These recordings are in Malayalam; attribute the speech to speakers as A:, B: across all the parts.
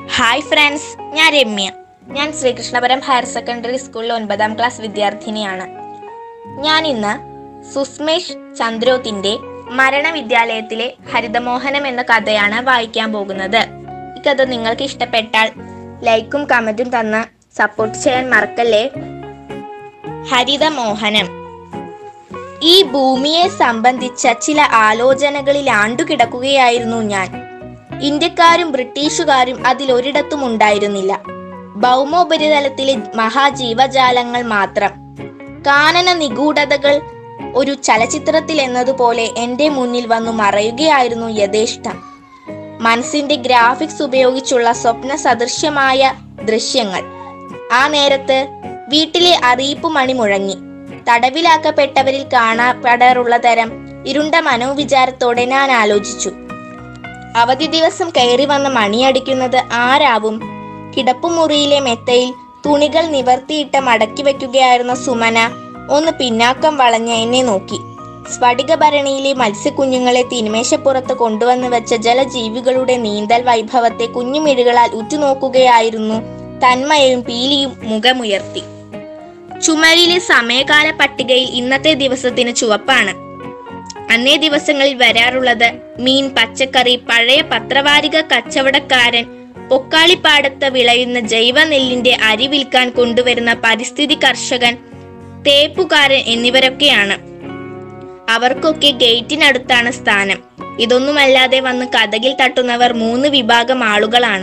A: ഹായ് ഫ്രണ്ട്സ് ഞാൻ രമ്യ ഞാൻ ശ്രീകൃഷ്ണപുരം ഹയർ സെക്കൻഡറി സ്കൂളിലെ ഒൻപതാം ക്ലാസ് വിദ്യാർത്ഥിനിയാണ് ഞാൻ ഇന്ന് സുസ്മേഷ് ചന്ദ്രോത്തിന്റെ മരണവിദ്യാലയത്തിലെ ഹരിതമോഹനം എന്ന കഥയാണ് വായിക്കാൻ പോകുന്നത് ഈ കഥ നിങ്ങൾക്ക് ഇഷ്ടപ്പെട്ടാൽ ലൈക്കും കമന്റും തന്ന് സപ്പോർട്ട് ചെയ്യാൻ മറക്കല്ലേ ഹരിതമോഹനം ഈ ഭൂമിയെ സംബന്ധിച്ച ചില ആലോചനകളിൽ ആണ്ടുകിടക്കുകയായിരുന്നു ഞാൻ ഇന്ത്യക്കാരും ബ്രിട്ടീഷുകാരും അതിലൊരിടത്തും ഉണ്ടായിരുന്നില്ല ഭൗമോപരിതലത്തിലെ മഹാജീവജാലങ്ങൾ മാത്രം കാനന നിഗൂഢതകൾ ഒരു ചലച്ചിത്രത്തിൽ എന്നതുപോലെ എന്റെ മുന്നിൽ വന്നു മറയുകയായിരുന്നു യഥേഷ്ടം മനസ്സിന്റെ ഗ്രാഫിക്സ് ഉപയോഗിച്ചുള്ള സ്വപ്ന സദൃശ്യമായ ദൃശ്യങ്ങൾ ആ നേരത്ത് വീട്ടിലെ അറിയിപ്പ് മണി മുഴങ്ങി തടവിലാക്കപ്പെട്ടവരിൽ കാണപ്പെടാറുള്ള തരം ഇരുണ്ട മനോവിചാരത്തോടെ ഞാൻ ആലോചിച്ചു അവധി ദിവസം കയറി വന്ന് മണിയടിക്കുന്നത് ആരാവും കിടപ്പുമുറിയിലെ മെത്തയിൽ തുണികൾ നിവർത്തിയിട്ട് മടക്കി വെക്കുകയായിരുന്ന സുമന ഒന്ന് പിന്നാക്കം വളഞ്ഞ് എന്നെ നോക്കി സ്ഫടികഭരണിയിലെ മത്സ്യക്കുഞ്ഞുങ്ങളെ തിന്മേശപ്പുറത്ത് കൊണ്ടുവന്ന് വെച്ച ജലജീവികളുടെ നീന്തൽ വൈഭവത്തെ കുഞ്ഞുമിഴികളാൽ ഉറ്റുനോക്കുകയായിരുന്നു തന്മയയും പീലിയും മുഖമുയർത്തി ചുമരിലെ സമയകാല പട്ടികയിൽ ഇന്നത്തെ ദിവസത്തിന് ചുവപ്പാണ് അന്നേ ദിവസങ്ങളിൽ വരാറുള്ളത് മീൻ പച്ചക്കറി പഴയ പത്രവാരിക കച്ചവടക്കാരൻ പൊക്കാളിപ്പാടത്ത് വിളയുന്ന ജൈവ നെല്ലിന്റെ അരി വിൽക്കാൻ കൊണ്ടുവരുന്ന പരിസ്ഥിതി കർഷകൻ തേപ്പുകാരൻ എന്നിവരൊക്കെയാണ് അവർക്കൊക്കെ ഗേറ്റിനടുത്താണ് സ്ഥാനം ഇതൊന്നുമല്ലാതെ വന്ന് കഥകിൽ തട്ടുന്നവർ മൂന്ന് വിഭാഗം ആളുകളാണ്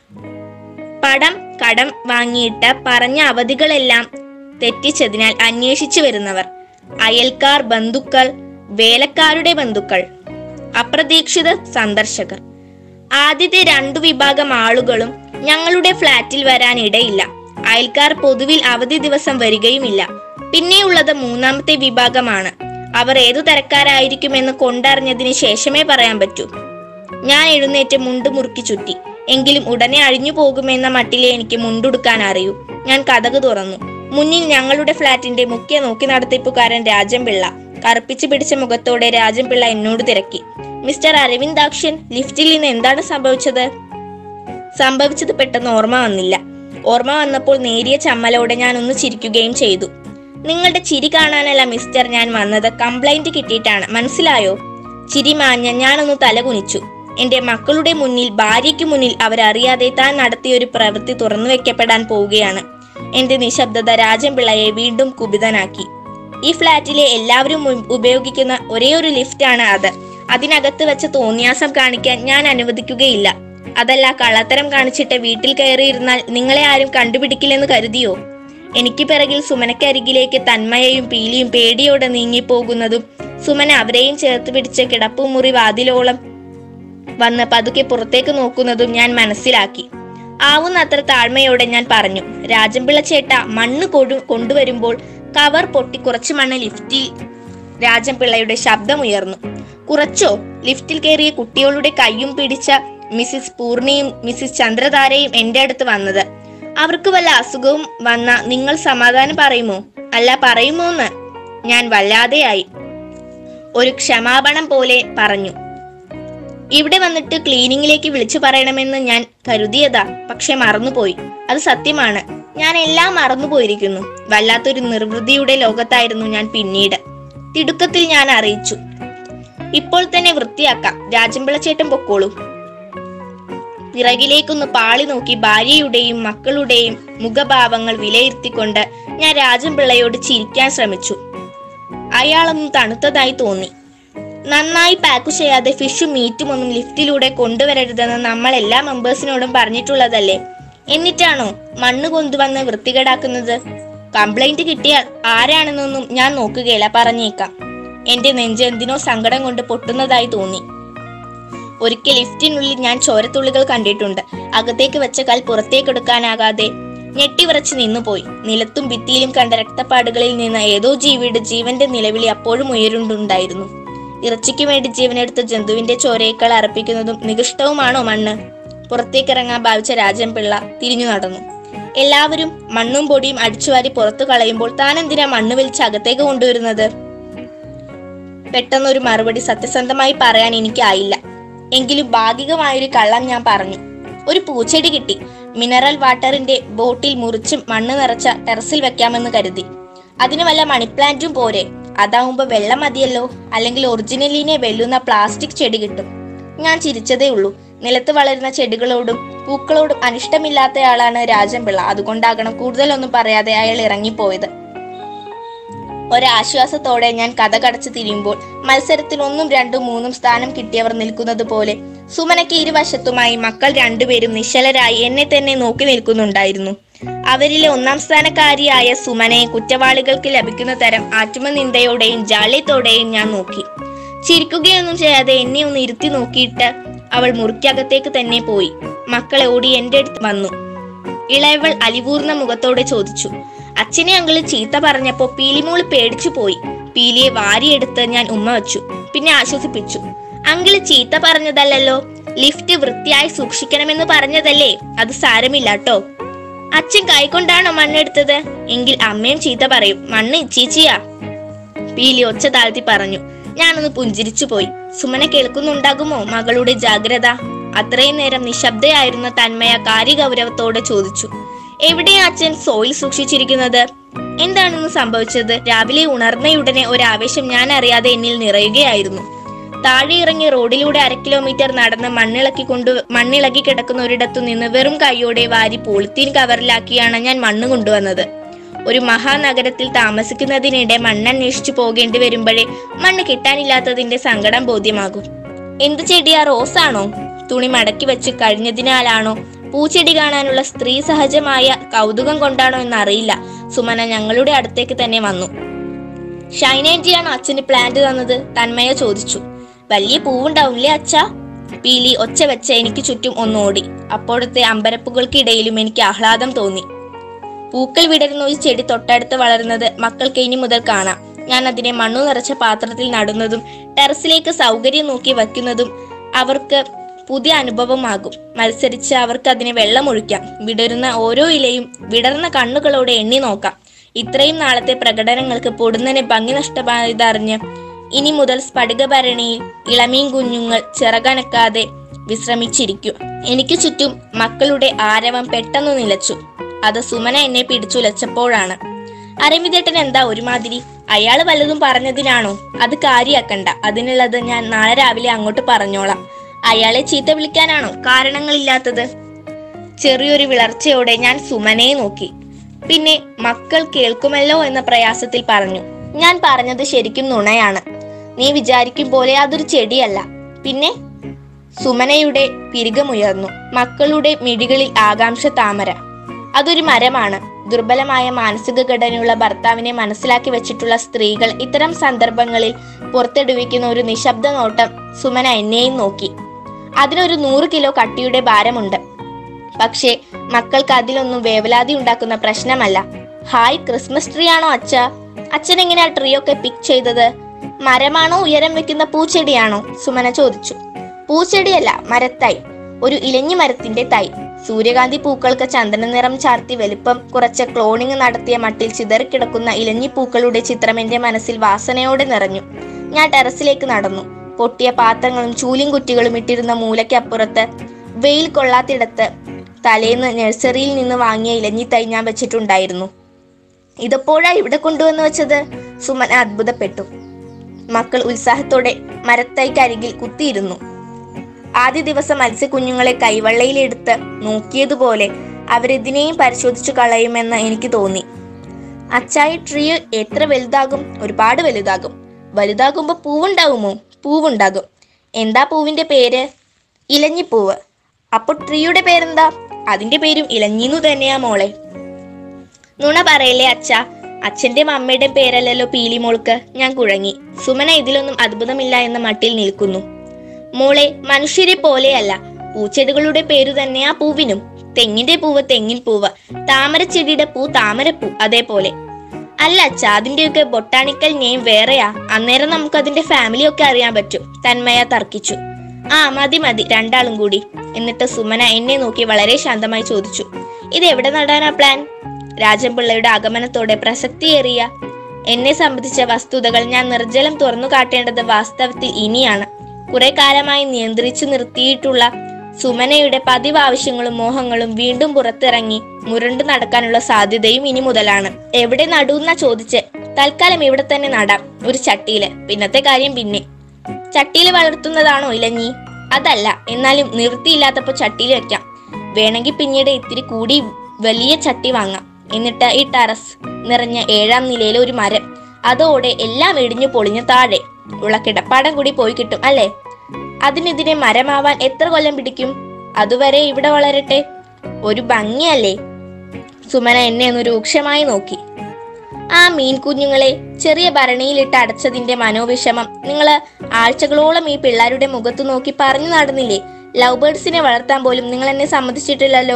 A: പടം കടം വാങ്ങിയിട്ട് പറഞ്ഞ അവധികളെല്ലാം തെറ്റിച്ചതിനാൽ അന്വേഷിച്ചു വരുന്നവർ അയൽക്കാർ ബന്ധുക്കൾ വേലക്കാരുടെ ബന്ധുക്കൾ അപ്രതീക്ഷിത സന്ദർശകർ ആദ്യത്തെ രണ്ടു വിഭാഗം ആളുകളും ഞങ്ങളുടെ ഫ്ലാറ്റിൽ വരാൻ ഇടയില്ല അയൽക്കാർ പൊതുവിൽ അവധി ദിവസം വരികയുമില്ല പിന്നെയുള്ളത് മൂന്നാമത്തെ വിഭാഗമാണ് അവർ ഏതു തരക്കാരായിരിക്കുമെന്ന് കൊണ്ടറിഞ്ഞതിന് ശേഷമേ പറയാൻ പറ്റൂ ഞാൻ എഴുന്നേറ്റ് മുണ്ട് മുറുക്കി ചുറ്റി എങ്കിലും ഉടനെ അഴിഞ്ഞു പോകുമെന്ന മട്ടിലെ എനിക്ക് മുണ്ടുടുക്കാൻ അറിയൂ ഞാൻ കഥക് തുറന്നു മുന്നിൽ ഞങ്ങളുടെ ഫ്ലാറ്റിന്റെ മുഖ്യ നോക്കി നടത്തിപ്പുകാരൻ രാജൻപിള്ള കറുപ്പിച്ചു പിടിച്ച മുഖത്തോടെ രാജൻപിള്ള എന്നോട് തിരക്കി മിസ്റ്റർ അരവിന്ദാക്ഷൻ ലിഫ്റ്റിൽ നിന്ന് എന്താണ് സംഭവിച്ചത് സംഭവിച്ചത് പെട്ടെന്ന് ഓർമ്മ വന്നില്ല ഓർമ്മ വന്നപ്പോൾ നേരിയ ചമ്മലോടെ ഞാൻ ഒന്ന് ചിരിക്കുകയും ചെയ്തു നിങ്ങളുടെ ചിരി കാണാനല്ല മിസ്റ്റർ ഞാൻ വന്നത് കംപ്ലൈന്റ് കിട്ടിയിട്ടാണ് മനസ്സിലായോ ചിരി മാഞ്ഞ ഞാനൊന്ന് തലകുനിച്ചു എന്റെ മക്കളുടെ മുന്നിൽ ഭാര്യയ്ക്ക് മുന്നിൽ അവരറിയാതെ താൻ നടത്തിയ ഒരു പ്രവൃത്തി തുറന്നു വെക്കപ്പെടാൻ പോവുകയാണ് എന്റെ നിശബ്ദത രാജൻപിള്ളയെ വീണ്ടും കുപിതനാക്കി ഈ ഫ്ലാറ്റിലെ എല്ലാവരും ഉ- ഉപയോഗിക്കുന്ന ഒരേ ഒരു ലിഫ്റ്റാണ് അത് അതിനകത്ത് വെച്ച് തോന്നിയാസം കാണിക്കാൻ ഞാൻ അനുവദിക്കുകയില്ല അതല്ല കള്ളത്തരം കാണിച്ചിട്ട് വീട്ടിൽ കയറിയിരുന്നാൽ നിങ്ങളെ ആരും കണ്ടുപിടിക്കില്ലെന്ന് കരുതിയോ എനിക്ക് പിറകിൽ സുമനക്കരികിലേക്ക് തന്മയയും പീലിയും പേടിയോടെ നീങ്ങിപ്പോകുന്നതും സുമന അവരെയും ചേർത്ത് പിടിച്ച് കിടപ്പുമുറി വാതിലോളം വന്ന് പതുക്കെ പുറത്തേക്ക് നോക്കുന്നതും ഞാൻ മനസ്സിലാക്കി ആവുന്നത്ര താഴ്മയോടെ ഞാൻ പറഞ്ഞു രാജൻപിള്ള ചേട്ട മണ്ണ് കൊടു കൊണ്ടുവരുമ്പോൾ കവർ പൊട്ടി കുറച്ച് മണ്ണ് ലിഫ്റ്റിൽ രാജൻപിള്ളയുടെ ശബ്ദമുയർന്നു കുറച്ചോ ലിഫ്റ്റിൽ കയറിയ കുട്ടികളുടെ കൈയും പിടിച്ച മിസ്സിസ് പൂർണിയും മിസ്സിസ് ചന്ദ്രധാരയും എന്റെ അടുത്ത് വന്നത് അവർക്ക് വല്ല അസുഖവും വന്ന നിങ്ങൾ സമാധാനം പറയുമോ അല്ല പറയുമോന്ന് ഞാൻ വല്ലാതെയായി ഒരു ക്ഷമാപണം പോലെ പറഞ്ഞു ഇവിടെ വന്നിട്ട് ക്ലീനിങ്ങിലേക്ക് വിളിച്ചു പറയണമെന്ന് ഞാൻ കരുതിയതാ പക്ഷെ മറന്നുപോയി അത് സത്യമാണ് ഞാൻ എല്ലാം മറന്നുപോയിരിക്കുന്നു വല്ലാത്തൊരു നിർവൃതിയുടെ ലോകത്തായിരുന്നു ഞാൻ പിന്നീട് തിടുക്കത്തിൽ ഞാൻ അറിയിച്ചു ഇപ്പോൾ തന്നെ വൃത്തിയാക്കാം രാജമ്പിള ചേട്ടൻ പൊക്കോളൂ പിറകിലേക്കൊന്ന് പാളി നോക്കി ഭാര്യയുടെയും മക്കളുടെയും മുഖഭാവങ്ങൾ വിലയിരുത്തിക്കൊണ്ട് ഞാൻ രാജൻപിള്ളയോട് ചിരിക്കാൻ ശ്രമിച്ചു അയാളൊന്ന് തണുത്തതായി തോന്നി നന്നായി പാക്ക് ചെയ്യാതെ ഫിഷും മീറ്റും ഒന്നും ലിഫ്റ്റിലൂടെ കൊണ്ടുവരരുതെന്ന് നമ്മൾ എല്ലാ മെമ്പേഴ്സിനോടും പറഞ്ഞിട്ടുള്ളതല്ലേ എന്നിട്ടാണോ മണ്ണ് കൊണ്ടുവന്ന് വൃത്തികേടാക്കുന്നത് കംപ്ലൈന്റ് കിട്ടിയാൽ ആരാണെന്നൊന്നും ഞാൻ നോക്കുകയില്ല പറഞ്ഞേക്കാം എന്റെ നെഞ്ച് എന്തിനോ സങ്കടം കൊണ്ട് പൊട്ടുന്നതായി തോന്നി ഒരിക്കൽ ലിഫ്റ്റിനുള്ളിൽ ഞാൻ ചോരത്തുള്ളികൾ കണ്ടിട്ടുണ്ട് അകത്തേക്ക് വെച്ച കാൽ പുറത്തേക്കെടുക്കാനാകാതെ ഞെട്ടിവിറച്ച് നിന്നുപോയി നിലത്തും ഭിത്തിയിലും കണ്ട രക്തപ്പാടുകളിൽ നിന്ന് ഏതോ ജീവിയുടെ ജീവന്റെ നിലവിളി അപ്പോഴും ഉയരുണ്ടുണ്ടായിരുന്നു ഇറച്ചിക്ക് വേണ്ടി ജീവനെടുത്ത ജന്തുവിന്റെ ചോരയേക്കാൾ അർപ്പിക്കുന്നതും നികൃഷ്ടവുമാണോ മണ്ണ് പുറത്തേക്കിറങ്ങാൻ ഭാവിച്ച രാജൻ പിള്ള തിരിഞ്ഞു നടന്നു എല്ലാവരും മണ്ണും പൊടിയും അടിച്ചുവാരി പുറത്തു കളയുമ്പോൾ താൻ എന്തിനാ മണ്ണ് വലിച്ച് അകത്തേക്ക് കൊണ്ടുവരുന്നത് പെട്ടെന്നൊരു മറുപടി സത്യസന്ധമായി പറയാൻ എനിക്കായില്ല എങ്കിലും ഭാഗികമായൊരു കള്ളം ഞാൻ പറഞ്ഞു ഒരു പൂച്ചെടി കിട്ടി മിനറൽ വാട്ടറിന്റെ ബോട്ടിൽ മുറിച്ചും മണ്ണ് നിറച്ച ടെറസിൽ വെക്കാമെന്ന് കരുതി അതിന് വല്ല മണിപ്ലാന്റും പോരെ അതാവുമ്പോ വെള്ളം മതിയല്ലോ അല്ലെങ്കിൽ ഒറിജിനലിനെ വെല്ലുന്ന പ്ലാസ്റ്റിക് ചെടി കിട്ടും ഞാൻ ചിരിച്ചതേ ഉള്ളൂ നിലത്ത് വളരുന്ന ചെടികളോടും പൂക്കളോടും അനിഷ്ടമില്ലാത്തയാളാണ് രാജൻപിള്ള അതുകൊണ്ടാകണം കൂടുതലൊന്നും പറയാതെ അയാൾ ഇറങ്ങിപ്പോയത് ഒരാശ്വാസത്തോടെ ഞാൻ കഥ കടച്ചു തിരിയുമ്പോൾ മത്സരത്തിൽ ഒന്നും രണ്ടും മൂന്നും സ്ഥാനം കിട്ടിയവർ നിൽക്കുന്നത് പോലെ സുമനയ്ക്ക് ഇരുവശത്തുമായി മക്കൾ രണ്ടുപേരും നിശ്ചലരായി എന്നെ തന്നെ നോക്കി നിൽക്കുന്നുണ്ടായിരുന്നു അവരിലെ ഒന്നാം സ്ഥാനക്കാരിയായ സുമനയെ കുറ്റവാളികൾക്ക് ലഭിക്കുന്ന തരം ആത്മനിന്ദയോടെയും ജാള്യത്തോടെയും ഞാൻ നോക്കി ചിരിക്കുകയൊന്നും ചെയ്യാതെ എന്നെ ഒന്ന് ഇരുത്തി നോക്കിയിട്ട് അവൾ മുറിക്കകത്തേക്ക് തന്നെ പോയി മക്കളെ ഓടി എന്റെ അടുത്ത് വന്നു ഇളയവൾ അലിവൂർന്ന മുഖത്തോടെ ചോദിച്ചു അച്ഛനെ അങ്കിള് ചീത്ത പറഞ്ഞപ്പോ പീലിമോള് പേടിച്ചു പോയി പീലിയെ വാരിയെടുത്ത് ഞാൻ ഉമ്മ വെച്ചു പിന്നെ ആശ്വസിപ്പിച്ചു അങ്കിള് ചീത്ത പറഞ്ഞതല്ലല്ലോ ലിഫ്റ്റ് വൃത്തിയായി സൂക്ഷിക്കണമെന്ന് പറഞ്ഞതല്ലേ അത് സാരമില്ല ട്ടോ അച്ഛൻ കൈകൊണ്ടാണോ മണ്ണെടുത്തത് എങ്കിൽ അമ്മയും ചീത്ത പറയും മണ്ണ് ഇച്ചീച്ചിയാ പീലി ഒച്ച താഴ്ത്തി പറഞ്ഞു ഞാനൊന്ന് പുഞ്ചിരിച്ചു പോയി സുമന കേൾക്കുന്നുണ്ടാകുമോ മകളുടെ ജാഗ്രത അത്രയും നേരം നിശബ്ദയായിരുന്ന തന്മയ കാര്യഗൗരവത്തോടെ ചോദിച്ചു എവിടെയാ അച്ഛൻ സോയിൽ സൂക്ഷിച്ചിരിക്കുന്നത് എന്താണെന്ന് സംഭവിച്ചത് രാവിലെ ഉണർന്നയുടനെ ഒരാവേശം ഞാൻ അറിയാതെ എന്നിൽ നിറയുകയായിരുന്നു താഴെ ഇറങ്ങി റോഡിലൂടെ അര കിലോമീറ്റർ നടന്ന് മണ്ണിളക്കി കൊണ്ട് മണ്ണിളകി കിടക്കുന്ന ഒരിടത്തു നിന്ന് വെറും കൈയോടെ വാരി പോളിത്തീൻ കവറിലാക്കിയാണ് ഞാൻ മണ്ണ് കൊണ്ടുവന്നത് ഒരു മഹാനഗരത്തിൽ താമസിക്കുന്നതിനിടെ മണ്ണന്വേഷിച്ചു പോകേണ്ടി വരുമ്പോഴേ മണ്ണ് കിട്ടാനില്ലാത്തതിന്റെ സങ്കടം ബോധ്യമാകും എന്ത് ചെടിയാ റോസാണോ തുണി മടക്കി വെച്ച് കഴിഞ്ഞതിനാലാണോ പൂച്ചെടി കാണാനുള്ള സ്ത്രീ സഹജമായ കൗതുകം കൊണ്ടാണോ എന്നറിയില്ല സുമന ഞങ്ങളുടെ അടുത്തേക്ക് തന്നെ വന്നു ഷൈനേന്റിയാണോ അച്ഛന് പ്ലാന്റ് തന്നത് തന്മയ ചോദിച്ചു വലിയ പൂവുണ്ടാവില്ലേ അച്ഛാ പീലി ഒച്ച വെച്ച് എനിക്ക് ചുറ്റും ഒന്നോടി അപ്പോഴത്തെ അമ്പരപ്പുകൾക്കിടയിലും എനിക്ക് ആഹ്ലാദം തോന്നി പൂക്കൾ വിടരുന്ന ഒരു ചെടി തൊട്ടടുത്ത് വളരുന്നത് മക്കൾക്ക് ഇനി മുതൽ കാണാം ഞാൻ അതിനെ മണ്ണു നിറച്ച പാത്രത്തിൽ നടുന്നതും ടെറസിലേക്ക് സൗകര്യം നോക്കി വയ്ക്കുന്നതും അവർക്ക് പുതിയ അനുഭവമാകും മത്സരിച്ച് അവർക്ക് അതിനെ വെള്ളമൊഴിക്കാം വിടരുന്ന ഓരോ ഇലയും വിടർന്ന കണ്ണുകളോടെ എണ്ണി നോക്കാം ഇത്രയും നാളത്തെ പ്രകടനങ്ങൾക്ക് പൊടുന്നനെ ഭംഗി നഷ്ടമായതറിഞ്ഞ് ഇനി മുതൽ സ്ഫടികഭരണിയിൽ ഇളമീൻ കുഞ്ഞുങ്ങൾ ചിറകനക്കാതെ വിശ്രമിച്ചിരിക്കും എനിക്ക് ചുറ്റും മക്കളുടെ ആരവം പെട്ടെന്ന് നിലച്ചു അത് സുമന എന്നെ പിടിച്ചുലച്ചപ്പോഴാണ് അരവിന്ദേട്ടൻ എന്താ ഒരുമാതിരി അയാള് വല്ലതും പറഞ്ഞതിനാണോ അത് കാര്യാക്കണ്ട അതിനുള്ളത് ഞാൻ നാളെ രാവിലെ അങ്ങോട്ട് പറഞ്ഞോളാം അയാളെ ചീത്ത വിളിക്കാനാണോ കാരണങ്ങളില്ലാത്തത് ചെറിയൊരു വിളർച്ചയോടെ ഞാൻ സുമനയെ നോക്കി പിന്നെ മക്കൾ കേൾക്കുമല്ലോ എന്ന പ്രയാസത്തിൽ പറഞ്ഞു ഞാൻ പറഞ്ഞത് ശരിക്കും നുണയാണ് നീ വിചാരിക്കും പോലെ അതൊരു ചെടിയല്ല പിന്നെ സുമനയുടെ പിരികമുയർന്നു മക്കളുടെ മിഴികളിൽ ആകാംക്ഷ താമര അതൊരു മരമാണ് ദുർബലമായ മാനസിക ഘടനയുള്ള ഭർത്താവിനെ മനസ്സിലാക്കി വെച്ചിട്ടുള്ള സ്ത്രീകൾ ഇത്തരം സന്ദർഭങ്ങളിൽ പുറത്തെടുവിക്കുന്ന ഒരു നിശബ്ദ നോട്ടം സുമന എന്നെയും നോക്കി അതിനൊരു നൂറ് കിലോ കട്ടിയുടെ ഭാരമുണ്ട് പക്ഷേ മക്കൾക്ക് അതിലൊന്നും വേവലാതി ഉണ്ടാക്കുന്ന പ്രശ്നമല്ല ഹായ് ക്രിസ്മസ് ട്രീ ആണോ അച്ഛ അച്ഛൻ എങ്ങനെയാ ട്രീ ഒക്കെ പിക്ക് ചെയ്തത് മരമാണോ ഉയരം വെക്കുന്ന പൂച്ചെടിയാണോ സുമന ചോദിച്ചു പൂച്ചെടിയല്ല മരത്തൈ ഒരു ഇലഞ്ഞി മരത്തിന്റെ തൈ സൂര്യകാന്തി പൂക്കൾക്ക് ചന്ദന നിറം ചാർത്തി വലിപ്പം കുറച്ച് ക്ലോണിംഗ് നടത്തിയ മട്ടിൽ ചിതറിക്കിടക്കുന്ന ഇലഞ്ഞി പൂക്കളുടെ ചിത്രം എന്റെ മനസ്സിൽ വാസനയോടെ നിറഞ്ഞു ഞാൻ ടെറസിലേക്ക് നടന്നു പൊട്ടിയ പാത്രങ്ങളും ചൂലിയും കുറ്റികളും ഇട്ടിരുന്ന മൂലയ്ക്കപ്പുറത്ത് വെയിൽ കൊള്ളാത്തിടത്ത് തലേന്ന് നഴ്സറിയിൽ നിന്ന് വാങ്ങിയ ഇലഞ്ഞി തൈ ഞാൻ വെച്ചിട്ടുണ്ടായിരുന്നു ഇതെപ്പോഴാ ഇവിടെ കൊണ്ടുവന്ന് വെച്ചത് സുമൻ അത്ഭുതപ്പെട്ടു മക്കൾ ഉത്സാഹത്തോടെ മരത്തൈക്കരികിൽ കുത്തിയിരുന്നു ആദ്യ ദിവസം മത്സ്യക്കുഞ്ഞുങ്ങളെ കൈവള്ളയിലെടുത്ത് നോക്കിയതുപോലെ അവരിതിനെയും പരിശോധിച്ചു കളയുമെന്ന് എനിക്ക് തോന്നി അച്ചായി ട്രീ എത്ര വലുതാകും ഒരുപാട് വലുതാകും വലുതാകുമ്പോ പൂവുണ്ടാകുമോ പൂവുണ്ടാകും എന്താ പൂവിന്റെ പേര് ഇലഞ്ഞിപ്പൂവ് അപ്പൊ ട്രീയുടെ പേരെന്താ അതിന്റെ പേരും ഇലഞ്ഞിന്നു തന്നെയാ മോളെ നുണ പറയല്ലേ അച്ഛ അച്ഛന്റെ അമ്മയുടെ പേരല്ലല്ലോ പീലിമോൾക്ക് ഞാൻ കുഴങ്ങി സുമന ഇതിലൊന്നും അത്ഭുതമില്ല എന്ന മട്ടിൽ നിൽക്കുന്നു മോളെ മനുഷ്യരെ പോലെയല്ല പൂച്ചെടികളുടെ പേരു തന്നെയാ പൂവിനും തെങ്ങിന്റെ പൂവ് തെങ്ങിൻ പൂവ് താമരച്ചെടിയുടെ പൂ താമരപ്പൂ അതേപോലെ അല്ല അച്ഛ അതിന്റെയൊക്കെ ബൊട്ടാണിക്കൽ നെയിം വേറെയാ അന്നേരം നമുക്ക് അതിന്റെ ഫാമിലി ഒക്കെ അറിയാൻ പറ്റും തന്മയ തർക്കിച്ചു ആ മതി മതി രണ്ടാളും കൂടി എന്നിട്ട് സുമന എന്നെ നോക്കി വളരെ ശാന്തമായി ചോദിച്ചു ഇത് എവിടെ നടാനാ പ്ലാൻ രാജൻപിള്ളയുടെ ആഗമനത്തോടെ പ്രസക്തിയേറിയ എന്നെ സംബന്ധിച്ച വസ്തുതകൾ ഞാൻ നിർജ്ജലം തുറന്നു കാട്ടേണ്ടത് വാസ്തവത്തിൽ ഇനിയാണ് കുറെ കാലമായി നിയന്ത്രിച്ചു നിർത്തിയിട്ടുള്ള സുമനയുടെ പതിവ് ആവശ്യങ്ങളും മോഹങ്ങളും വീണ്ടും പുറത്തിറങ്ങി മുരണ്ടു നടക്കാനുള്ള സാധ്യതയും ഇനി മുതലാണ് എവിടെ നടൂന്ന ചോദിച്ച് തൽക്കാലം ഇവിടെ തന്നെ നടാം ഒരു ചട്ടിയില് പിന്നത്തെ കാര്യം പിന്നെ ചട്ടിയിൽ വളർത്തുന്നതാണോ ഇലഞ്ഞി അതല്ല എന്നാലും നിർത്തിയില്ലാത്തപ്പോ ചട്ടിയിൽ വെക്കാം വേണമെങ്കിൽ പിന്നീട് ഇത്തിരി കൂടി വലിയ ചട്ടി വാങ്ങാം എന്നിട്ട് ഈ ടെറസ് നിറഞ്ഞ ഏഴാം നിലയിലെ ഒരു മരം അതോടെ എല്ലാം ഇടിഞ്ഞു പൊളിഞ്ഞു താഴെ ഉള്ള കിടപ്പാടം കൂടി പോയി കിട്ടും അല്ലേ അതിനെതിരെ മരമാവാൻ എത്ര കൊല്ലം പിടിക്കും അതുവരെ ഇവിടെ വളരട്ടെ ഒരു ഭംഗിയല്ലേ സുമന എന്നെ ഒന്ന് രൂക്ഷമായി നോക്കി ആ മീൻ കുഞ്ഞുങ്ങളെ ചെറിയ ഭരണിയിലിട്ട് അടച്ചതിന്റെ മനോവിഷമം നിങ്ങൾ ആഴ്ചകളോളം ഈ പിള്ളേരുടെ മുഖത്ത് നോക്കി പറഞ്ഞു നടന്നില്ലേ ലവ് ബേർഡ്സിനെ വളർത്താൻ പോലും നിങ്ങൾ എന്നെ സമ്മതിച്ചിട്ടില്ലല്ലോ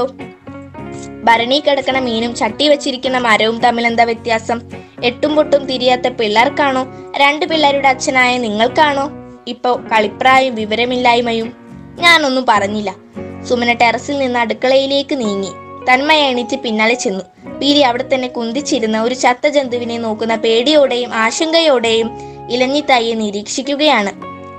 A: ഭരണി കിടക്കണ മീനും ചട്ടി വെച്ചിരിക്കുന്ന മരവും തമ്മിൽ എന്താ വ്യത്യാസം എട്ടും പൊട്ടും തിരിയാത്ത പിള്ളേർക്കാണോ രണ്ട് പിള്ളേരുടെ അച്ഛനായ നിങ്ങൾക്കാണോ ഇപ്പോ കളിപ്രായും വിവരമില്ലായ്മയും ഞാനൊന്നും പറഞ്ഞില്ല സുമന ടെറസിൽ നിന്ന് അടുക്കളയിലേക്ക് നീങ്ങി തന്മയ എണീറ്റ് പിന്നാലെ ചെന്നു പീലി അവിടെ തന്നെ കുന്തിച്ചിരുന്ന ഒരു ചത്ത ജന്തുവിനെ നോക്കുന്ന പേടിയോടെയും ആശങ്കയോടെയും ഇലഞ്ഞിത്തായെ നിരീക്ഷിക്കുകയാണ്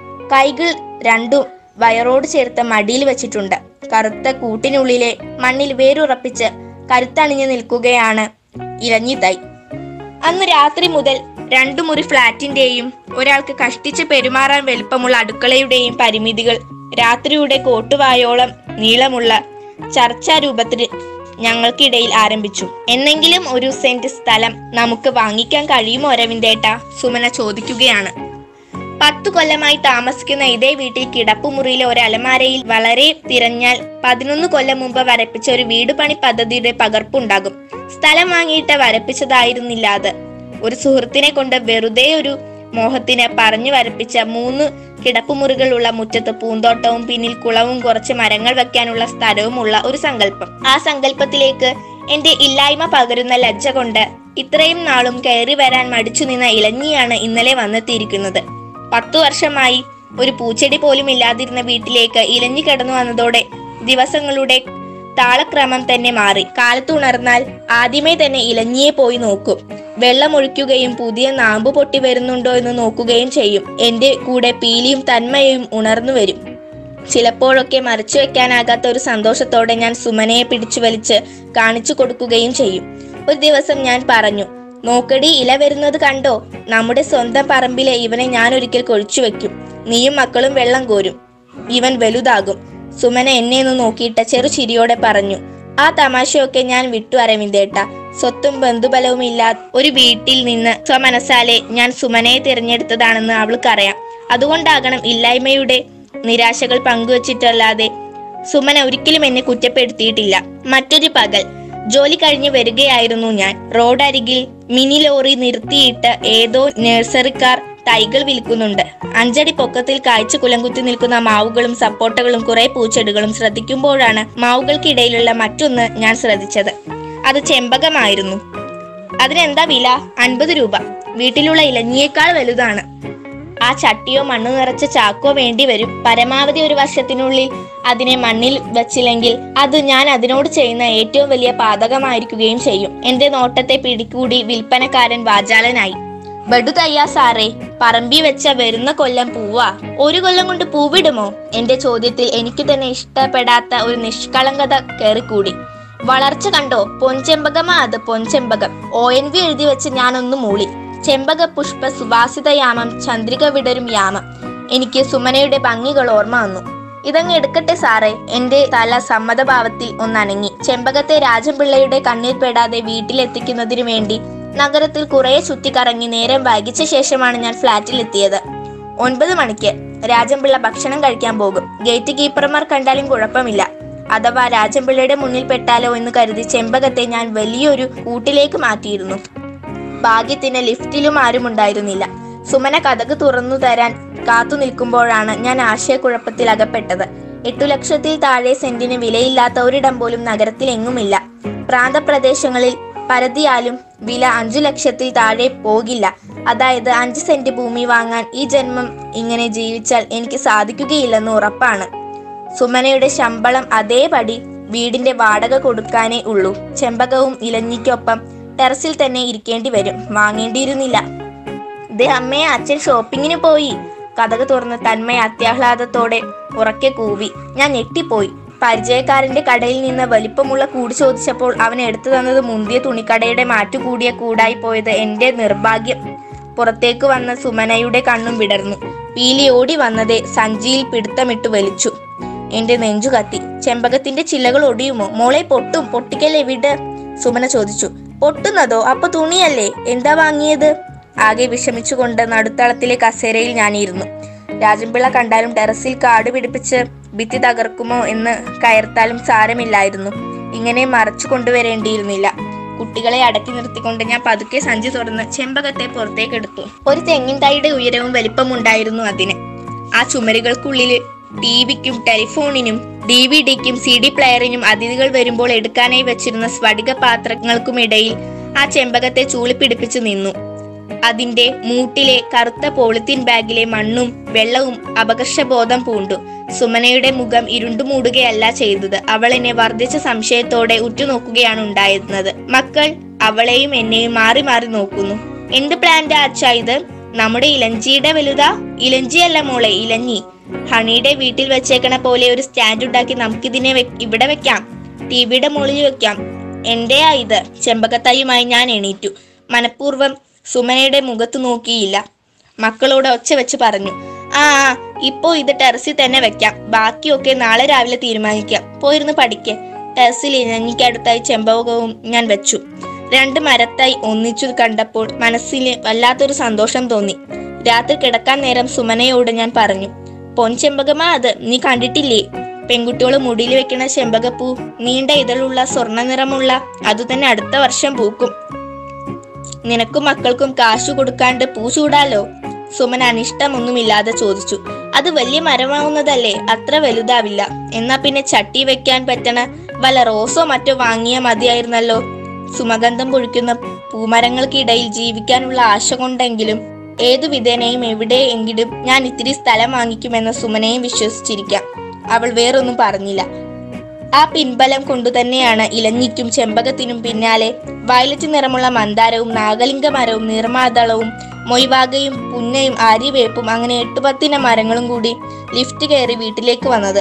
A: കൈകൾ രണ്ടും വയറോട് ചേർത്ത് മടിയിൽ വെച്ചിട്ടുണ്ട് കറുത്ത കൂട്ടിനുള്ളിലെ മണ്ണിൽ വേരുറപ്പിച്ച് കരുത്തണിഞ്ഞു നിൽക്കുകയാണ് ഇലഞ്ഞിത്തായി അന്ന് രാത്രി മുതൽ രണ്ടു മുറി ഫ്ളാറ്റിന്റെയും ഒരാൾക്ക് കഷ്ടിച്ച് പെരുമാറാൻ വലുപ്പമുള്ള അടുക്കളയുടെയും പരിമിതികൾ രാത്രിയുടെ കോട്ടുവായോളം നീളമുള്ള ചർച്ചാ രൂപത്തിൽ ഞങ്ങൾക്കിടയിൽ ആരംഭിച്ചു എന്നെങ്കിലും ഒരു സെന്റ് സ്ഥലം നമുക്ക് വാങ്ങിക്കാൻ കഴിയുമോ അരവിന്ദേട്ട സുമന ചോദിക്കുകയാണ് പത്തു കൊല്ലമായി താമസിക്കുന്ന ഇതേ വീട്ടിൽ കിടപ്പുമുറിയിലെ ഒരു അലമാരയിൽ വളരെ തിരഞ്ഞാൽ പതിനൊന്ന് കൊല്ലം മുമ്പ് വരപ്പിച്ച ഒരു വീട് പണി പദ്ധതിയുടെ പകർപ്പുണ്ടാകും സ്ഥലം വാങ്ങിയിട്ട് വരപ്പിച്ചതായിരുന്നില്ല അത് ഒരു സുഹൃത്തിനെ കൊണ്ട് വെറുതെ ഒരു മോഹത്തിന് പറഞ്ഞു വരപ്പിച്ച മൂന്ന് കിടപ്പുമുറികളുള്ള മുറ്റത്ത് പൂന്തോട്ടവും പിന്നിൽ കുളവും കുറച്ച് മരങ്ങൾ വെക്കാനുള്ള സ്ഥലവുമുള്ള ഒരു സങ്കല്പം ആ സങ്കല്പത്തിലേക്ക് എന്റെ ഇല്ലായ്മ പകരുന്ന ലജ്ജ കൊണ്ട് ഇത്രയും നാളും കയറി വരാൻ മടിച്ചു നിന്ന ഇലഞ്ഞിയാണ് ഇന്നലെ വന്നെത്തിയിരിക്കുന്നത് പത്തു വർഷമായി ഒരു പൂച്ചെടി പോലും ഇല്ലാതിരുന്ന വീട്ടിലേക്ക് ഇലഞ്ഞി കടന്നു വന്നതോടെ ദിവസങ്ങളുടെ താളക്രമം തന്നെ മാറി കാലത്തുണർന്നാൽ ആദ്യമേ തന്നെ ഇലഞ്ഞിയെ പോയി നോക്കും വെള്ളമൊഴിക്കുകയും പുതിയ നാമ്പ് പൊട്ടി വരുന്നുണ്ടോ എന്ന് നോക്കുകയും ചെയ്യും എന്റെ കൂടെ പീലിയും തന്മയും ഉണർന്നു വരും ചിലപ്പോഴൊക്കെ മറച്ചു വെക്കാനാകാത്ത ഒരു സന്തോഷത്തോടെ ഞാൻ സുമനയെ പിടിച്ചു വലിച്ച് കാണിച്ചു കൊടുക്കുകയും ചെയ്യും ഒരു ദിവസം ഞാൻ പറഞ്ഞു നോക്കടി ഇല വരുന്നത് കണ്ടോ നമ്മുടെ സ്വന്തം പറമ്പിലെ ഇവനെ ഞാൻ ഒരിക്കൽ കൊഴിച്ചു വെക്കും നീയും മക്കളും വെള്ളം കോരും ഇവൻ വലുതാകും സുമന എന്നെ ഒന്ന് നോക്കിയിട്ട് ചെറു ചിരിയോടെ പറഞ്ഞു ആ തമാശയൊക്കെ ഞാൻ വിട്ടു അരവിന്ദേട്ട സ്വത്തും ബന്ധുബലവും ഇല്ലാത്ത ഒരു വീട്ടിൽ നിന്ന് സ്വമനസാലെ ഞാൻ സുമനയെ തിരഞ്ഞെടുത്തതാണെന്ന് അവൾക്കറിയാം അതുകൊണ്ടാകണം ഇല്ലായ്മയുടെ നിരാശകൾ പങ്കുവച്ചിട്ടല്ലാതെ സുമന ഒരിക്കലും എന്നെ കുറ്റപ്പെടുത്തിയിട്ടില്ല മറ്റൊരു പകൽ ജോലി കഴിഞ്ഞ് വരികയായിരുന്നു ഞാൻ റോഡരികിൽ മിനി ലോറി നിർത്തിയിട്ട് ഏതോ നഴ്സറിക്കാർ തൈകൾ വിൽക്കുന്നുണ്ട് അഞ്ചടി പൊക്കത്തിൽ കായ്ച്ചു കുലംകുത്തി നിൽക്കുന്ന മാവുകളും സപ്പോട്ടകളും കുറെ പൂച്ചെടികളും ശ്രദ്ധിക്കുമ്പോഴാണ് മാവുകൾക്കിടയിലുള്ള മറ്റൊന്ന് ഞാൻ ശ്രദ്ധിച്ചത് അത് ചെമ്പകമായിരുന്നു അതിനെന്താ വില അൻപത് രൂപ വീട്ടിലുള്ള ഇലഞ്ഞിയേക്കാൾ വലുതാണ് ആ ചട്ടിയോ മണ്ണ് നിറച്ച ചാക്കോ വേണ്ടി വരും പരമാവധി ഒരു വർഷത്തിനുള്ളിൽ അതിനെ മണ്ണിൽ വച്ചില്ലെങ്കിൽ അത് ഞാൻ അതിനോട് ചെയ്യുന്ന ഏറ്റവും വലിയ പാതകമായിരിക്കുകയും ചെയ്യും എന്റെ നോട്ടത്തെ പിടികൂടി വിൽപ്പനക്കാരൻ വാചാലനായി ബഡു തയ്യാ സാറേ പറമ്പി വെച്ച വരുന്ന കൊല്ലം പൂവാ ഒരു കൊല്ലം കൊണ്ട് പൂവിടുമോ എന്റെ ചോദ്യത്തിൽ എനിക്ക് തന്നെ ഇഷ്ടപ്പെടാത്ത ഒരു നിഷ്കളങ്കത കയറിക്കൂടി വളർച്ച കണ്ടോ പൊൻചെമ്പകമാ അത് പൊൻചെമ്പകം ഒ എൻ വി എഴുതി വെച്ച് ഞാനൊന്ന് മൂളി ചെമ്പക പുഷ്പ സുവാസിത യാമം ചന്ദ്രിക വിടരും യാമം എനിക്ക് സുമനയുടെ ഭംഗികൾ ഓർമ്മ വന്നു ഇതങ്ങ് എടുക്കട്ടെ സാറേ എന്റെ തല സമ്മതഭാവത്തിൽ ഒന്നനങ്ങി ചെമ്പകത്തെ രാജൻപിള്ളയുടെ കണ്ണിൽ പെടാതെ വീട്ടിലെത്തിക്കുന്നതിനു വേണ്ടി നഗരത്തിൽ കുറെ ചുറ്റിക്കറങ്ങി നേരം വൈകിച്ച ശേഷമാണ് ഞാൻ ഫ്ലാറ്റിൽ എത്തിയത് ഒൻപത് മണിക്ക് രാജൻപിള്ള ഭക്ഷണം കഴിക്കാൻ പോകും ഗേറ്റ് കീപ്പർമാർ കണ്ടാലും കുഴപ്പമില്ല അഥവാ രാജൻപിള്ളയുടെ മുന്നിൽ പെട്ടാലോ എന്ന് കരുതി ചെമ്പകത്തെ ഞാൻ വലിയൊരു കൂട്ടിലേക്ക് മാറ്റിയിരുന്നു ഭാഗ്യത്തിന് ലിഫ്റ്റിലും ആരും ഉണ്ടായിരുന്നില്ല സുമന കഥക് തുറന്നു തരാൻ കാത്തു നിൽക്കുമ്പോഴാണ് ഞാൻ ആശയക്കുഴപ്പത്തിൽ അകപ്പെട്ടത് എട്ടു ലക്ഷത്തിൽ താഴെ സെന്റിന് വിലയില്ലാത്ത ഒരിടം പോലും നഗരത്തിൽ എങ്ങുമില്ല പ്രാന്തപ്രദേശങ്ങളിൽ പരതിയാലും വില അഞ്ചു ലക്ഷത്തിൽ താഴെ പോകില്ല അതായത് അഞ്ച് സെന്റ് ഭൂമി വാങ്ങാൻ ഈ ജന്മം ഇങ്ങനെ ജീവിച്ചാൽ എനിക്ക് സാധിക്കുകയില്ലെന്ന് ഉറപ്പാണ് സുമനയുടെ ശമ്പളം അതേപടി വീടിന്റെ വാടക കൊടുക്കാനേ ഉള്ളൂ ചെമ്പകവും ഇലഞ്ഞിക്കൊപ്പം ടെറസിൽ തന്നെ ഇരിക്കേണ്ടി വരും വാങ്ങേണ്ടിയിരുന്നില്ല ദേ അമ്മേ അച്ഛൻ ഷോപ്പിങ്ങിന് പോയി കഥക് തുറന്ന് തന്മയ അത്യാഹ്ലാദത്തോടെ ഉറക്കെ കൂവി ഞാൻ ഞെട്ടിപ്പോയി പരിചയക്കാരന്റെ കടയിൽ നിന്ന് വലിപ്പമുള്ള കൂട് ചോദിച്ചപ്പോൾ അവൻ എടുത്തു തന്നത് മുന്തിയ തുണിക്കടയുടെ മാറ്റുകൂടിയ കൂടായി പോയത് എന്റെ നിർഭാഗ്യം പുറത്തേക്ക് വന്ന സുമനയുടെ കണ്ണും വിടർന്നു പീലി ഓടി വന്നതെ സഞ്ചിയിൽ പിടുത്തമിട്ട് വലിച്ചു എന്റെ നെഞ്ചു കത്തി ചെമ്പകത്തിന്റെ ചില്ലകൾ ഒടിയുമോ മോളെ പൊട്ടും പൊട്ടിക്കല്ലേ വിട് സുമന ചോദിച്ചു പൊട്ടുന്നതോ അപ്പൊ തുണിയല്ലേ എന്താ വാങ്ങിയത് ആകെ വിഷമിച്ചുകൊണ്ട് നടുത്തളത്തിലെ കസേരയിൽ ഞാനിരുന്നു രാജൻപിള്ള കണ്ടാലും ടെറസിൽ കാട് പിടിപ്പിച്ച് ഭിത്തി തകർക്കുമോ എന്ന് കയർത്താലും സാരമില്ലായിരുന്നു ഇങ്ങനെ മറച്ചു കൊണ്ടുവരേണ്ടിയിരുന്നില്ല കുട്ടികളെ അടക്കി നിർത്തിക്കൊണ്ട് ഞാൻ പതുക്കെ സഞ്ചി തുറന്ന് ചെമ്പകത്തെ പുറത്തേക്കെടുത്തു ഒരു തെങ്ങിൻ തൈയുടെ ഉയരവും വലിപ്പമുണ്ടായിരുന്നു അതിന് ആ ചുമരുകൾക്കുള്ളിൽ ടി വിക്കും ടെലിഫോണിനും ഡി വി ഡിക്കും സി ഡി പ്ലെയറിനും അതിഥികൾ വരുമ്പോൾ എടുക്കാനായി വെച്ചിരുന്ന സ്ഫടിക പാത്രങ്ങൾക്കുമിടയിൽ ആ ചെമ്പകത്തെ ചൂളിപ്പിടിപ്പിച്ചു നിന്നു അതിന്റെ മൂട്ടിലെ കറുത്ത പോളിത്തീൻ ബാഗിലെ മണ്ണും വെള്ളവും അപകർഷബോധം പൂണ്ടു സുമനയുടെ മുഖം ഇരുണ്ടു മൂടുകയല്ല ചെയ്തത് അവൾ എന്നെ വർദ്ധിച്ച സംശയത്തോടെ ഉറ്റുനോക്കുകയാണ് ഉണ്ടായിരുന്നത് മക്കൾ അവളെയും എന്നെയും മാറി മാറി നോക്കുന്നു എന്ത് പ്ലാന്റാ അച്ഛാ ഇത് നമ്മുടെ ഇലഞ്ചിയുടെ വലുതാ ഇലഞ്ചിയല്ല മോളെ ഇലഞ്ഞി ഹണിയുടെ വീട്ടിൽ വെച്ചേക്കണ പോലെ ഒരു സ്റ്റാൻഡ് ഉണ്ടാക്കി നമുക്കിതിനെ വെ- ഇവിടെ വെക്കാം ടിവിയുടെ മുകളിൽ വെക്കാം എന്റെയാ ഇത് ചെമ്പകത്തായുമായി ഞാൻ എണീറ്റു മനഃപൂർവ്വം സുമനയുടെ മുഖത്ത് നോക്കിയില്ല മക്കളോട് ഒച്ച വെച്ച് പറഞ്ഞു ആ ആ, ഇപ്പോ ഇത് ടെറസിൽ തന്നെ വെക്കാം ബാക്കിയൊക്കെ നാളെ രാവിലെ തീരുമാനിക്കാം പോയിരുന്ന് പഠിക്ക് ടെറസിൽ ഇണങ്ങിക്കടുത്തായി ചെമ്പകവും ഞാൻ വെച്ചു രണ്ട് മരത്തായി ഒന്നിച്ചു കണ്ടപ്പോൾ മനസ്സിൽ വല്ലാത്തൊരു സന്തോഷം തോന്നി രാത്രി കിടക്കാൻ നേരം സുമനയോട് ഞാൻ പറഞ്ഞു പൊൻചെമ്പകമാ അത് നീ കണ്ടിട്ടില്ലേ പെൺകുട്ടികൾ മുടിയിൽ വെക്കണ ചെമ്പകപ്പൂ നീണ്ട ഇതളുള്ള സ്വർണ്ണ നിറമുള്ള അതുതന്നെ അടുത്ത വർഷം പൂക്കും നിനക്കും മക്കൾക്കും കാശു കൊടുക്കാണ്ട് പൂ ചൂടാലോ സുമൻ അനിഷ്ടമൊന്നുമില്ലാതെ ചോദിച്ചു അത് വലിയ മരമാവുന്നതല്ലേ അത്ര വലുതാവില്ല എന്നാ പിന്നെ ചട്ടി വെക്കാൻ പറ്റണ വല്ല റോസോ മറ്റോ വാങ്ങിയാ മതിയായിരുന്നല്ലോ സുമഗന്ധം പൊഴിക്കുന്ന പൂമരങ്ങൾക്കിടയിൽ ജീവിക്കാനുള്ള ആശ കൊണ്ടെങ്കിലും ഏതു വിധേനയും എവിടെയെങ്കിലും ഞാൻ ഇത്തിരി സ്ഥലം വാങ്ങിക്കുമെന്ന് സുമനയും വിശ്വസിച്ചിരിക്കാം അവൾ വേറൊന്നും പറഞ്ഞില്ല ആ പിൻബലം കൊണ്ടുതന്നെയാണ് ഇലഞ്ഞിക്കും ചെമ്പകത്തിനും പിന്നാലെ വയലറ്റ് നിറമുള്ള മന്ദാരവും നാഗലിംഗ മരവും നീർമാതളവും മൊയ്വാകയും പുന്നയും ആര്യവേപ്പും അങ്ങനെ എട്ടുപത്തിന മരങ്ങളും കൂടി ലിഫ്റ്റ് കയറി വീട്ടിലേക്ക് വന്നത്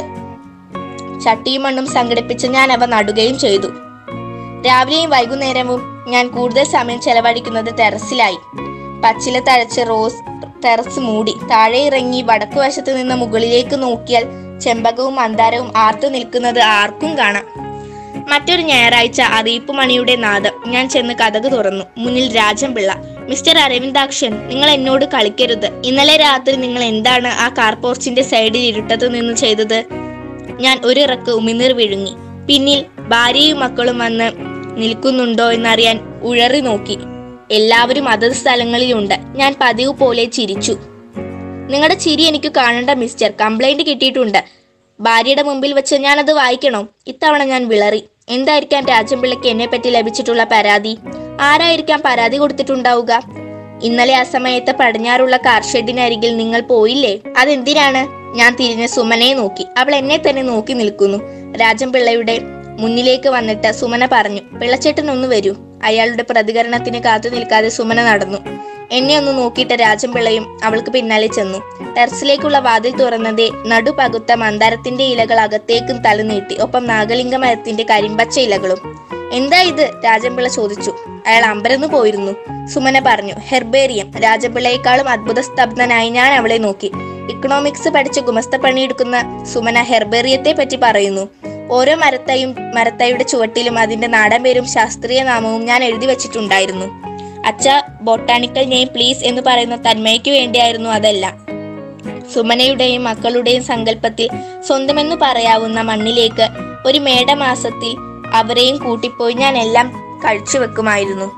A: ചട്ടിയും മണ്ണും സംഘടിപ്പിച്ച് ഞാൻ അവ നടുകയും ചെയ്തു രാവിലെയും വൈകുന്നേരവും ഞാൻ കൂടുതൽ സമയം ചെലവഴിക്കുന്നത് ടെറസിലായി പച്ചില തഴച്ച് റോസ് ടെറസ് മൂടി താഴെ ഇറങ്ങി വടക്കുവശത്ത് നിന്ന് മുകളിലേക്ക് നോക്കിയാൽ ചെമ്പകവും മന്ദാരവും ആർത്തു നിൽക്കുന്നത് ആർക്കും കാണാം മറ്റൊരു ഞായറാഴ്ച അറിയിപ്പ് മണിയുടെ നാദം ഞാൻ ചെന്ന് കഥക് തുറന്നു മുന്നിൽ രാജൻ പിള്ള മിസ്റ്റർ അരവിന്ദാക്ഷൻ നിങ്ങൾ എന്നോട് കളിക്കരുത് ഇന്നലെ രാത്രി നിങ്ങൾ എന്താണ് ആ കാർ പോർച്ചിന്റെ സൈഡിൽ ഇരുട്ടത്ത് നിന്ന് ചെയ്തത് ഞാൻ ഒരിറക്ക് ഉമിനീർ വിഴുങ്ങി പിന്നിൽ ഭാര്യയും മക്കളും വന്ന് നിൽക്കുന്നുണ്ടോ എന്നറിയാൻ ഉഴറി നോക്കി എല്ലാവരും അതത് സ്ഥലങ്ങളിലുണ്ട് ഞാൻ പതിവ് പോലെ ചിരിച്ചു നിങ്ങളുടെ ചിരി എനിക്ക് കാണണ്ട മിസ്റ്റർ കംപ്ലൈന്റ് കിട്ടിയിട്ടുണ്ട് ഭാര്യയുടെ മുമ്പിൽ വെച്ച് ഞാനത് വായിക്കണോ ഇത്തവണ ഞാൻ വിളറി എന്തായിരിക്കാം രാജൻപിള്ളയ്ക്ക് എന്നെ പറ്റി ലഭിച്ചിട്ടുള്ള പരാതി ആരായിരിക്കാം പരാതി കൊടുത്തിട്ടുണ്ടാവുക ഇന്നലെ ആ സമയത്ത് പടിഞ്ഞാറുള്ള കാർ ഷെഡിനരികിൽ നിങ്ങൾ പോയില്ലേ അതെന്തിനാണ് ഞാൻ തിരിഞ്ഞ് സുമനയെ നോക്കി അവൾ എന്നെ തന്നെ നോക്കി നിൽക്കുന്നു രാജൻപിള്ളയുടെ മുന്നിലേക്ക് വന്നിട്ട് സുമന പറഞ്ഞു പിള്ളച്ചേട്ടൻ ഒന്ന് വരൂ അയാളുടെ പ്രതികരണത്തിന് കാത്തു നിൽക്കാതെ സുമന നടന്നു എന്നെ ഒന്ന് നോക്കിയിട്ട് രാജൻപിള്ളയും അവൾക്ക് പിന്നാലെ ചെന്നു ടെറസിലേക്കുള്ള വാതിൽ തുറന്നതേ നടുപകുത്ത മന്ദാരത്തിന്റെ ഇലകൾ അകത്തേക്കും തലനീട്ടി ഒപ്പം നാഗലിംഗ മരത്തിന്റെ കരിമ്പച്ച ഇലകളും എന്താ ഇത് രാജൻപിള്ള ചോദിച്ചു അയാൾ അമ്പരന്നു പോയിരുന്നു സുമന പറഞ്ഞു ഹെർബേറിയം രാജപിള്ളയെക്കാളും അത്ഭുത സ്തബ്ധനായി ഞാൻ അവളെ നോക്കി ഇക്കണോമിക്സ് പഠിച്ച് ഗുമസ്തപ്പണിയെടുക്കുന്ന സുമന ഹെർബേറിയത്തെ പറ്റി പറയുന്നു ഓരോ മരത്തയും മരത്തയുടെ ചുവട്ടിലും അതിന്റെ നാടൻ പേരും ശാസ്ത്രീയ നാമവും ഞാൻ എഴുതി വെച്ചിട്ടുണ്ടായിരുന്നു അച്ഛ ബൊട്ടാണിക്കൽ നെയിം പ്ലീസ് എന്ന് പറയുന്ന തന്മയ്ക്ക് വേണ്ടിയായിരുന്നു അതെല്ലാം സുമനയുടെയും മക്കളുടെയും സങ്കല്പത്തിൽ സ്വന്തമെന്ന് പറയാവുന്ന മണ്ണിലേക്ക് ഒരു മേടമാസത്തിൽ അവരെയും കൂട്ടിപ്പോയി ഞാൻ എല്ലാം കഴിച്ചു വെക്കുമായിരുന്നു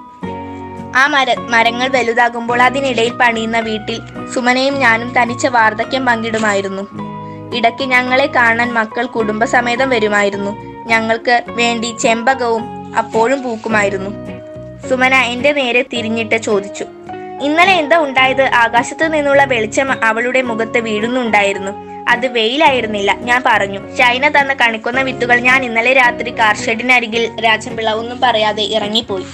A: ആ മര മരങ്ങൾ വലുതാകുമ്പോൾ അതിനിടയിൽ പണിയുന്ന വീട്ടിൽ സുമനയും ഞാനും തനിച്ച വാർദ്ധക്യം പങ്കിടുമായിരുന്നു ഇടയ്ക്ക് ഞങ്ങളെ കാണാൻ മക്കൾ കുടുംബസമേതം വരുമായിരുന്നു ഞങ്ങൾക്ക് വേണ്ടി ചെമ്പകവും അപ്പോഴും പൂക്കുമായിരുന്നു സുമന എന്റെ നേരെ തിരിഞ്ഞിട്ട് ചോദിച്ചു ഇന്നലെ എന്താ ഉണ്ടായത് ആകാശത്ത് നിന്നുള്ള വെളിച്ചം അവളുടെ മുഖത്ത് വീഴുന്നുണ്ടായിരുന്നു അത് വെയിലായിരുന്നില്ല ഞാൻ പറഞ്ഞു ചൈന തന്ന കണിക്കുന്ന വിത്തുകൾ ഞാൻ ഇന്നലെ രാത്രി കാർഷെഡിനരികിൽ രാജൻപിള്ള ഒന്നും പറയാതെ ഇറങ്ങിപ്പോയി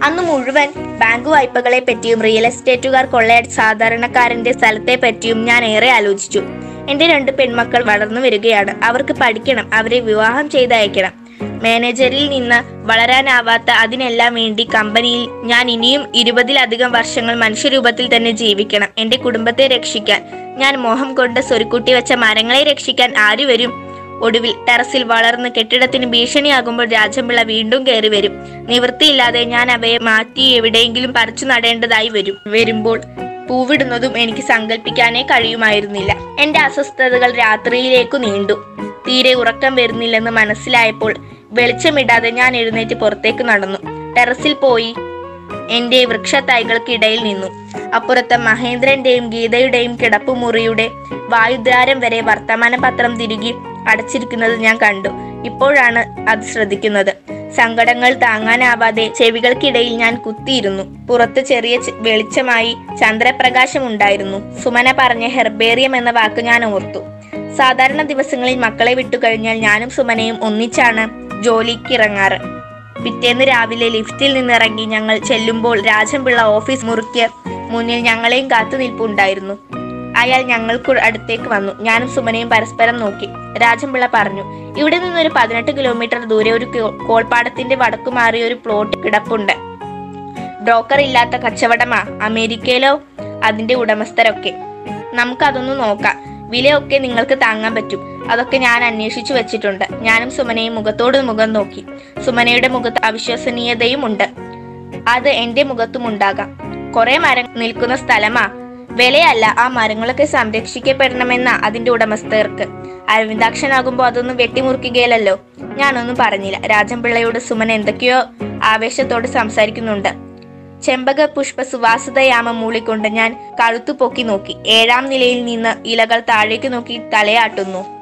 A: അന്ന് മുഴുവൻ ബാങ്ക് വായ്പകളെ പറ്റിയും റിയൽ എസ്റ്റേറ്റുകാർ കൊള്ളയടിച്ച സാധാരണക്കാരന്റെ സ്ഥലത്തെ പറ്റിയും ഞാൻ ഏറെ ആലോചിച്ചു എന്റെ രണ്ട് പെൺമക്കൾ വളർന്നു വരികയാണ് അവർക്ക് പഠിക്കണം അവരെ വിവാഹം ചെയ്തയക്കണം മാനേജറിൽ നിന്ന് വളരാനാവാത്ത അതിനെല്ലാം വേണ്ടി കമ്പനിയിൽ ഞാൻ ഇനിയും ഇരുപതിലധികം വർഷങ്ങൾ മനുഷ്യരൂപത്തിൽ തന്നെ ജീവിക്കണം എന്റെ കുടുംബത്തെ രക്ഷിക്കാൻ ഞാൻ മോഹം കൊണ്ട് സ്വരുക്കൂട്ടി വെച്ച മരങ്ങളെ രക്ഷിക്കാൻ ആര് വരും ഒടുവിൽ ടെറസിൽ വളർന്ന് കെട്ടിടത്തിന് ഭീഷണിയാകുമ്പോൾ രാജംപിള്ള വീണ്ടും കയറി വരും നിവൃത്തിയില്ലാതെ ഞാൻ അവയെ മാറ്റി എവിടെയെങ്കിലും പറിച്ചു നടേണ്ടതായി വരും വരുമ്പോൾ പൂവിടുന്നതും എനിക്ക് സങ്കല്പിക്കാനേ കഴിയുമായിരുന്നില്ല എന്റെ അസ്വസ്ഥതകൾ രാത്രിയിലേക്കു നീണ്ടു തീരെ ഉറക്കം വരുന്നില്ലെന്ന് മനസ്സിലായപ്പോൾ വെളിച്ചമിടാതെ ഞാൻ എഴുന്നേറ്റ് പുറത്തേക്ക് നടന്നു ടെറസിൽ പോയി എന്റെ വൃക്ഷത്തൈകൾക്കിടയിൽ നിന്നു അപ്പുറത്തെ മഹേന്ദ്രന്റെയും ഗീതയുടെയും കിടപ്പുമുറിയുടെ വായുദ്വാരം വരെ വർത്തമാന പത്രം തിരുകി അടച്ചിരിക്കുന്നത് ഞാൻ കണ്ടു ഇപ്പോഴാണ് അത് ശ്രദ്ധിക്കുന്നത് സങ്കടങ്ങൾ താങ്ങാനാവാതെ ചെവികൾക്കിടയിൽ ഞാൻ കുത്തിയിരുന്നു പുറത്ത് ചെറിയ ചെ- വെളിച്ചമായി ചന്ദ്രപ്രകാശം ഉണ്ടായിരുന്നു സുമന പറഞ്ഞ ഹെർബേറിയം എന്ന വാക്ക് ഞാൻ ഓർത്തു സാധാരണ ദിവസങ്ങളിൽ മക്കളെ വിട്ടുകഴിഞ്ഞാൽ ഞാനും സുമനയും ഒന്നിച്ചാണ് ജോലിക്ക് ഇറങ്ങാറ് പിറ്റേന്ന് രാവിലെ ലിഫ്റ്റിൽ നിന്നിറങ്ങി ഞങ്ങൾ ചെല്ലുമ്പോൾ രാജൻപിള്ള ഓഫീസ് മുറിക്ക് മുന്നിൽ ഞങ്ങളെയും കാത്തു നിൽപ്പുണ്ടായിരുന്നു അയാൾ ഞങ്ങൾക്ക് അടുത്തേക്ക് വന്നു ഞാനും സുമനയും പരസ്പരം നോക്കി രാജൻപിള്ള പറഞ്ഞു ഇവിടെ നിന്നൊരു പതിനെട്ട് കിലോമീറ്റർ ദൂരെ ഒരു കോ- കോൾപ്പാടത്തിന്റെ വടക്കു മാറിയ ഒരു പ്ലോട്ട് കിടപ്പുണ്ട് ബ്രോക്കർ ഇല്ലാത്ത കച്ചവടമാ അമേരിക്കയിലോ അതിന്റെ ഉടമസ്ഥരൊക്കെ നമുക്കതൊന്ന് നോക്കാം വിലയൊക്കെ നിങ്ങൾക്ക് താങ്ങാൻ പറ്റും അതൊക്കെ ഞാൻ അന്വേഷിച്ചു വെച്ചിട്ടുണ്ട് ഞാനും സുമനയും മുഖത്തോട് മുഖം നോക്കി സുമനയുടെ മുഖത്ത് അവിശ്വസനീയതയും ഉണ്ട് അത് എന്റെ മുഖത്തും ഉണ്ടാകാം കുറെ മരം നിൽക്കുന്ന സ്ഥലമാ വിലയല്ല ആ മരങ്ങളൊക്കെ സംരക്ഷിക്കപ്പെടണമെന്ന അതിന്റെ ഉടമസ്ഥർക്ക് അരവിന്ദാക്ഷനാകുമ്പോ അതൊന്നും വെട്ടിമുറിക്കുകയല്ലോ ഞാനൊന്നും പറഞ്ഞില്ല രാജൻപിള്ളയോട് സുമൻ എന്തൊക്കെയോ ആവേശത്തോട് സംസാരിക്കുന്നുണ്ട് ചെമ്പക പുഷ്പ സുവാസതയാമം മൂളിക്കൊണ്ട് ഞാൻ കഴുത്തു പൊക്കി നോക്കി ഏഴാം നിലയിൽ നിന്ന് ഇലകൾ താഴേക്ക് നോക്കി തലയാട്ടുന്നു